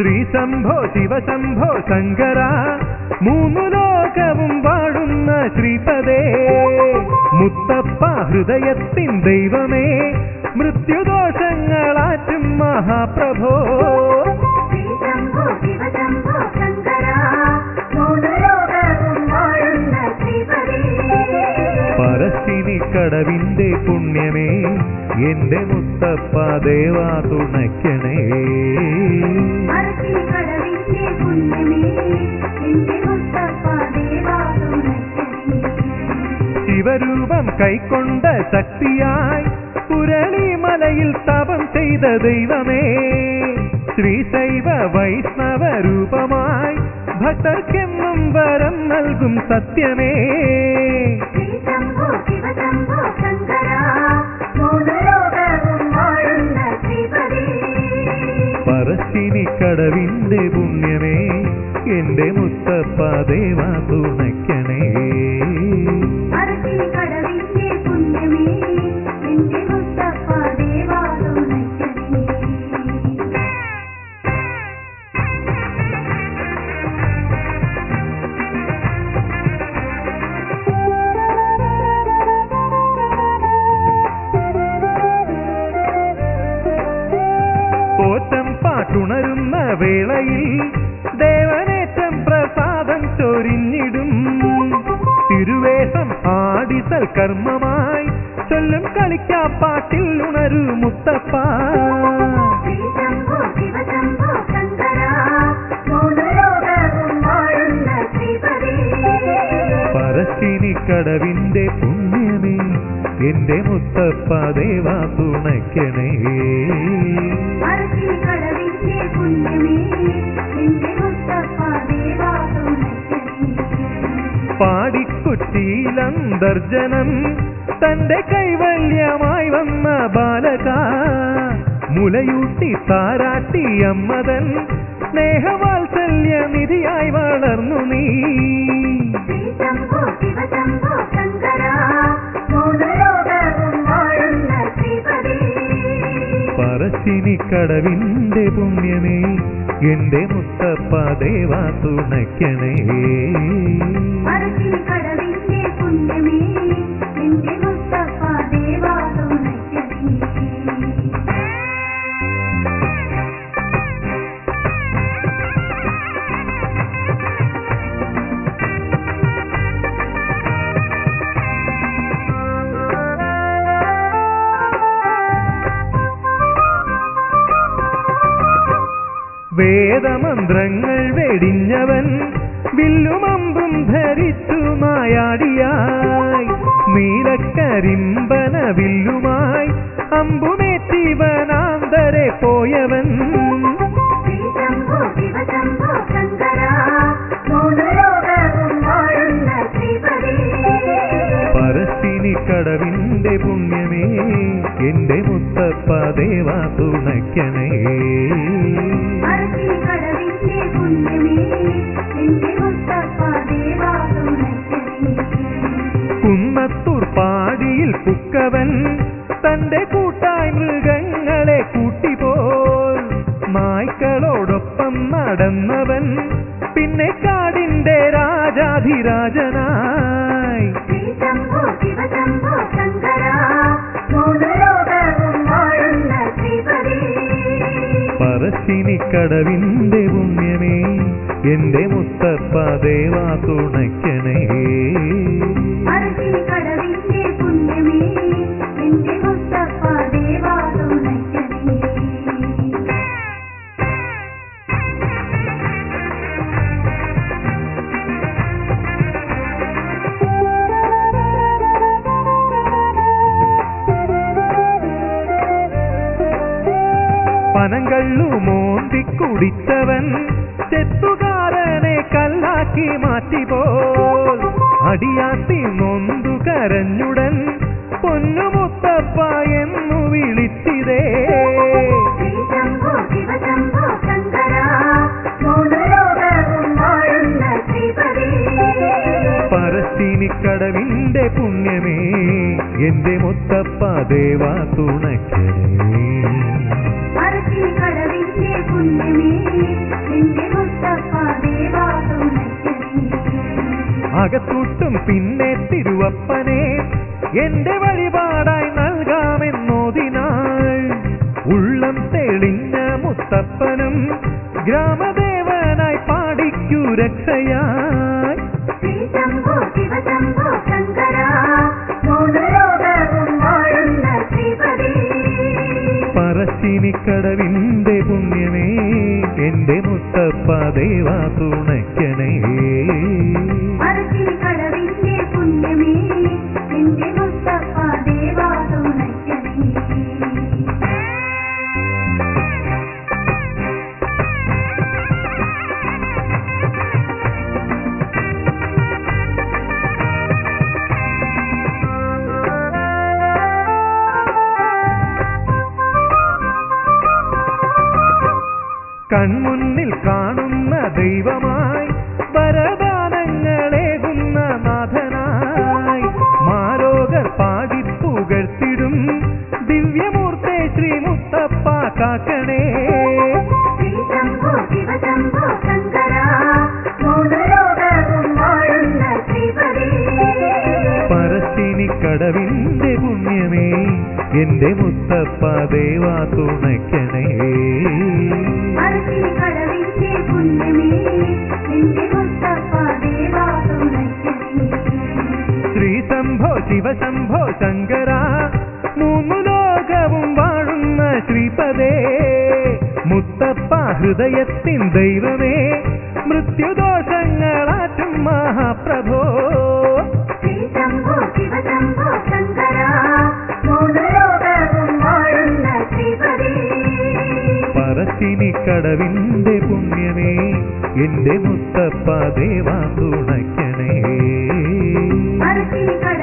ശ്രീ ശംഭോ ശിവശംഭോ ശങ്കര മൂന്നു ലോകവും വാഴുന്ന ശ്രീപദേ മുത്തപ്പ ഹൃദയത്തിൻ ദൈവമേ മൃത്യുദോഷങ്ങളാറ്റും മഹാപ്രഭോ ശ്രീശംഭോ ശിവശംഭോ ശങ്കര മൂന്ന് ലോകവും വാഴുന്ന ശ്രീപതി പറശ്ശിനി കടവിന്റെ പുണ്യമേ എന്റെ മുത്തപ്പ ദേവാ തുണയ്ക്കണേ അരച്ചിനി കടവിന്റെ പുണ്യമേ എന്റെ മുത്തപ്പ ദേവാ തുണയ്ക്കണേ ശിവരൂപം കൈക്കൊണ്ട ശക്തിയായി പുരളിമലയിൽ തപം ചെയ്ത ദൈവമേ ശ്രീശൈവ വൈഷ്ണവ രൂപമായി ഭക്തർക്കെന്നും വരം നൽകും സത്യമേ ശ്രീശംഭോ ശിവശംഭോ ശങ്കര മൂന്ന് ലോകവും വാഴുന്ന ശ്രീപതി പറശ്ശിനി കടവിന്റെ പുണ്യമേ എന്റെ മുത്തപ്പ ദേവാ തുണയ്ക്കണേ അരച്ചിനി കടവിന്റെ പുണ്യമേ എന്റെ മുത്തപ്പ ദേവാ തുണയ്ക്കണേ പോറ്റം പാട്ടുണരുന്ന വേളയിൽ ദേവനേറ്റം പ്രസാദം ചൊരിഞ്ഞിടും തിരുവേഷം ആടി സൽക്കർമ്മമായി ചൊല്ലും കളിക്കാപ്പാട്ടിൽ ഉണരു മുത്തപ്പ ശ്രീശംഭോ ശിവശംഭോ ശങ്കര മൂന്ന് ലോകവും വാഴുന്ന ശ്രീപതി പറശ്ശിനി കടവിന്റെ പുണ്യമേ എന്റെ മുത്തപ്പ ദേവാ തുണയ്ക്കണേ അരച്ചിനി കടവിന്റെ പുണ്യമേ എന്റെ മുത്തപ്പ ദേവാ തുണയ്ക്കണേ പാടിക്കൊച്ചിയിലന്തർജനം തന്റെ കൈവല്യമായി വന്ന ബാലക മുലയൂട്ടി താരാട്ടി അമ്മതൻ സ്നേഹവാത്സല്യ നിധിയായി വളർന്നു നീ ശ്രീശംഭോ ശിവശംഭോ ശങ്കര മൂന്ന് ലോകവും വാഴുന്ന ശ്രീപതി പറശ്ശിനി കടവിന്റെ പുണ്യമേ എന്റെ മുത്തപ്പ ദേവാ തുണയ്ക്കണേ അരച്ചിനി കടവിന്റെ പുണ്യമേ എന്റെ മുത്തപ്പ ദേവാ തുണയ്ക്കണേ വേദമന്ത്രങ്ങൾ വെടിഞ്ഞവൻ വില്ലുമമ്പും ധരിച്ചു നായാടിയായി നീലക്കരിമ്പന വില്ലുമായി അമ്പുമേറ്റിവനാന്തരെ പോയവൻ ശ്രീശംഭോ ശിവശംഭോ ശങ്കര മൂന്ന് ലോകവും വാഴുന്ന ശ്രീപതി പറശ്ശിനി കടവിന്റെ പുണ്യമേ എന്റെ മുത്തപ്പ ദേവാ തുണയ്ക്കണേ അരച്ചിനി കടവിന്റെ പുണ്യമേ എന്റെ മുത്തപ്പ ദേവാ തുണയ്ക്കണേ കുന്നത്തൂർ പാടിയിൽ പുക്കവൻ തന്റെ കൂട്ടായി മൃഗങ്ങളെ കൂട്ടിപ്പോൽ നായ്ക്കളോടൊപ്പം നടന്നവൻ പിന്നെ കാടിന്റെ രാജാധിരാജനായി ശ്രീശംഭോ ശിവശംഭോ ശങ്കര മൂന്ന് ലോകവും വാഴുന്ന ശ്രീപതി പറശ്ശിനി കടവിന്റെ പുണ്യമേ എന്റെ മുത്തപ്പ ദേവാ തുണയ്ക്കണേ അരച്ചിനി കടവിന്റെ പുണ്യമേ എന്റെ മുത്തപ്പ ദേവാ തുണയ്ക്കണേ പനങ്കള്ളു മോന്തി കുടിച്ചവൻ ചെത്തുകാരനെ കല്ലാക്കി മാറ്റിപോൽ അടിയാത്തി നൊന്തു കരഞ്ഞുടൻ പൊന്നുമുത്തപ്പ എന്നു വിളിച്ചിതേ ശ്രീശംഭോ ശിവശംഭോ ശങ്കര മൂന്ന് ലോകവും വാഴുന്ന ശ്രീപതി പറശ്ശിനിക്കടവിന്റെ പുണ്യമേ എന്റെ മുത്തപ്പ ദേവാ തുണയ്ക്കണേ അരച്ചിനി കടവിന്റെ പുണ്യമേ അകത്തൂട്ടും പിന്നെ തിരുവപ്പനെ എന്റെ വഴിപാടായി നൽകാമെന്നോതിനാൾ ഉള്ളം തെളിഞ്ഞ മുത്തപ്പനും ഗ്രാമദേവനായി പാടിക്കൂ രക്ഷയായി ശ്രീ ശംഭോ ശിവശംഭോ ശങ്കര മൂന്ന് ലോകവും വാഴുന്ന ശ്രീപതി പറശ്ശിനിക്കടവിന്റെ പുണ്യമേ എന്റെ മുത്തപ്പ ദേവാ തുണയ്ക്കണേ അരച്ചിനി കടവിന്റെ പുണ്യമേ എന്റെ മുത്തപ്പ ദേവാ തുണയ്ക്കണേ കൺമുന്നിൽ കാണുന്ന ദൈവമായി വരദാനങ്ങളേകുന്ന നാഥനായി മാരോഗർ പാടിപ്പുകഴ്ത്തിടും ദിവ്യമൂർത്തെ ശ്രീ മുത്തപ്പ കാക്കണേ ശ്രീ ശംഭോ ശിവശംഭോ ശങ്കര മൂന്ന് ലോകവും വാഴുന്ന ശ്രീപതി പറശ്ശിനിക്കടവിന്റെ പുണ്യമേ എന്റെ മുത്തപ്പ ദേവാ തുണയ്ക്കണേ അരച്ചിനി കടവിന്റെ പുണ്യമേ എന്റെ മുത്തപ്പ ദേവാ തുണയ്ക്കണേ ശ്രീ ശംഭോ ശിവശംഭോ ശങ്കര മൂന്നു ലോകവും വാഴുന്ന ശ്രീപദേ മുത്തപ്പ ഹൃദയത്തിൻ ദൈവമേ മൃത്യുദോഷങ്ങളാറ്റും മഹാപ്രഭോ ശ്രീ ശംഭോ ശിവശംഭോ ശങ്കര മൂന്ന് ലോകവും വാഴുന്ന ശ്രീപതി പറശ്ശിനിക്കടവിന്റെ പുണ്യമേ എന്റെ മുത്തപ്പ ദേവാ തുണയ്ക്കണേ അരച്ചിനി